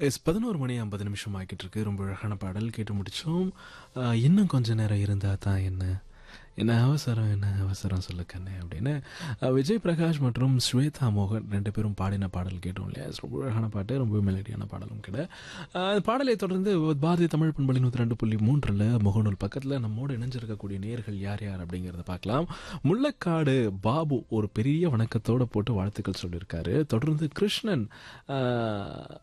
S பதினோரு மணி ஐம்பது நிமிஷம் ஆகிட்டு இருக்கு ரொம்ப அழகான பாடல் கேட்டு முடிச்சோம் அஹ், இன்னும் கொஞ்ச நேரம் இருந்தா தான் என்ன என்ன அவசரம் என்ன அவசரம் சொல்லு கண்ணே அப்படின்னு அஹ், விஜய் பிரகாஷ் மற்றும் ஸ்வேதா மோகன் ரெண்டு பேரும் பாடின பாடல் கேட்டோம் இல்லையா It's ரொம்ப அழகான பாட்டு ரொம்ப மெலடியான பாடலும் கூட அஹ், அந்த பாடலை தொடர்ந்து பாரதிய தமிழ் பண்பலி நூற்றி ரெண்டு புள்ளி மூன்றில் முகநூல் பக்கத்தில் நம்மோடு இணைஞ்சிருக்கக்கூடிய நேர்கள் யார் யார் அப்படிங்கிறத பார்க்கலாம் முள்ளக்காடு பாபு ஒரு பெரிய வணக்கத்தோட போட்டு வாழ்த்துக்கள் சொல்லியிருக்காரு தொடர்ந்து கிருஷ்ணன் அஹ்,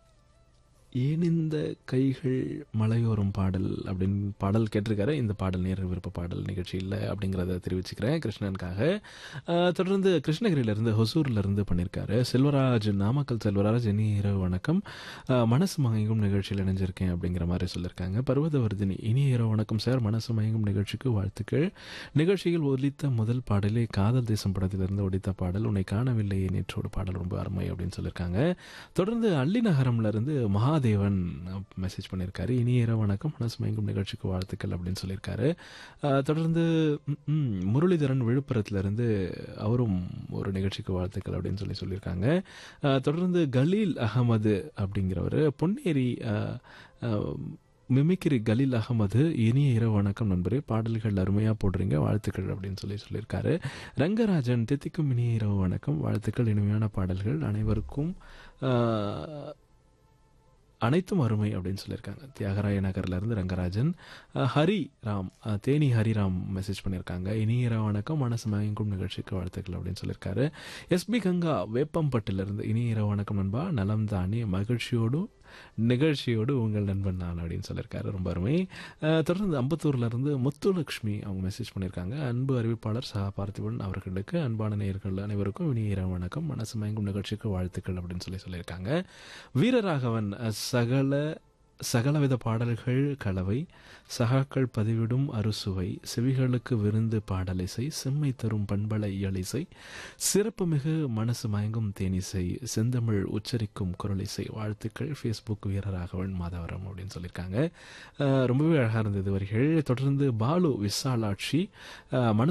ஏன் இந்த கைகள் மலையோரம் பாடல் அப்படின்னு பாடல் கேட்டிருக்காரு இந்த பாடல் நேர விருப்ப பாடல் நிகழ்ச்சி இல்லை அப்படிங்கிறத தெரிவிச்சுக்கிறேன் கிருஷ்ணனுக்காக ஆஹ், தொடர்ந்து கிருஷ்ணகிரியிலேருந்து ஹொசூர்லேருந்து பண்ணியிருக்காரு செல்வராஜ் நாமக்கல் செல்வராஜ் இனி இரவு வணக்கம் ஆஹ், மனசு மயங்கும் நிகழ்ச்சியில் இணைஞ்சிருக்கேன் அப்படிங்கிற மாதிரி சொல்லியிருக்காங்க பர்வதவர்தினி இனி இரவு வணக்கம் சார் மனசு மயங்கும் நிகழ்ச்சிக்கு வாழ்த்துக்கள் நிகழ்ச்சியில் ஒலித்த முதல் பாடலே காதல் தேசம் படத்திலிருந்து ஒலித்த பாடல் உன்னை காணவில்லையே நேற்றோடு பாடல் ரொம்ப அருமை அப்படின்னு சொல்லியிருக்காங்க தொடர்ந்து அள்ளி நகரம்ல இருந்து மகாதேவன் மெசேஜ் பண்ணியிருக்காரு இனி இரவு வணக்கம் மனசு மயங்கும் நிகழ்ச்சிக்கு வாழ்த்துக்கள் அப்படின்னு சொல்லியிருக்காரு ஆஹ் தொடர்ந்து ம், ம், முரளிதரன் விழுப்புரத்துல இருந்து அவரும் ஒரு நிகழ்ச்சிக்கு வாழ்த்துக்கள் அப்படின்னு சொல்லி சொல்லியிருக்காங்க ஆஹ் தொடர்ந்து கலீல் அகமது அப்படிங்கிறவர் பொன்னேரி ஆஹ், ஆஹ், மிமிக்ரி கலீல் அகமது இனிய இரவு வணக்கம் நண்பரே பாடல்கள் அருமையாக போடுறீங்க வாழ்த்துக்கள் அப்படின்னு சொல்லி சொல்லியிருக்காரு ரங்கராஜன் தித்திக்கும் இனிய இரவு வணக்கம் வாழ்த்துக்கள் இனிமையான பாடல்கள் அனைவருக்கும் ஆஹ், அனைத்தும் அருமை அப்படின்னு சொல்லியிருக்காங்க தியாகராய நகர்ல இருந்து ரங்கராஜன் அஹ், ஹரி ராம் அஹ், தேனி ஹரிராம் மெசேஜ் பண்ணியிருக்காங்க இனிய இரவு வணக்கம் மனசு மயங்கும் நிகழ்ச்சிக்கு வாழ்த்துக்கள் அப்படின்னு சொல்லியிருக்காரு எஸ்பி கங்கா வேப்பம்பட்டில இருந்து இனிய இரவு வணக்கம் நண்பா நலம் தானே மகிழ்ச்சியோடு நிகழ்ச்சியோடு உங்கள் நண்பன் நான் அப்படின்னு சொல்லியிருக்காரு ரொம்ப அருமை அஹ், தொடர்ந்து அம்பத்தூர்ல இருந்து முத்துலட்சுமி அவங்க மெசேஜ் பண்ணியிருக்காங்க அன்பு அறிவிப்பாளர் சகா பார்த்திபன் அவர்களுக்கு அன்பான நேயர்கள் அனைவருக்கும் இனிய இரவு வணக்கம் மனசு மயங்கும் நிகழ்ச்சிக்கு வாழ்த்துக்கள் அப்படின்னு சொல்லி சொல்லியிருக்காங்க வீரராகவன் அஹ், சகல சகலவித பாடல்கள் கலவை சகாக்கள் பதிவிடும் அறுசுவை செவிகளுக்கு விருந்து பாடலிசை செம்மை தரும் பண்பலை இயலிசை சிறப்புமிகு மனசு மயங்கும் தேனிசை செந்தமிழ் உச்சரிக்கும் குரலிசை வாழ்த்துக்கள் ஃபேஸ்புக் வீரராகவன் மாதவரம் அப்படின்னு சொல்லியிருக்காங்க அஹ், ரொம்பவே அழகாக இருந்தது வரிகள் தொடர்ந்து பாலு விசாலாட்சி அஹ், மனசு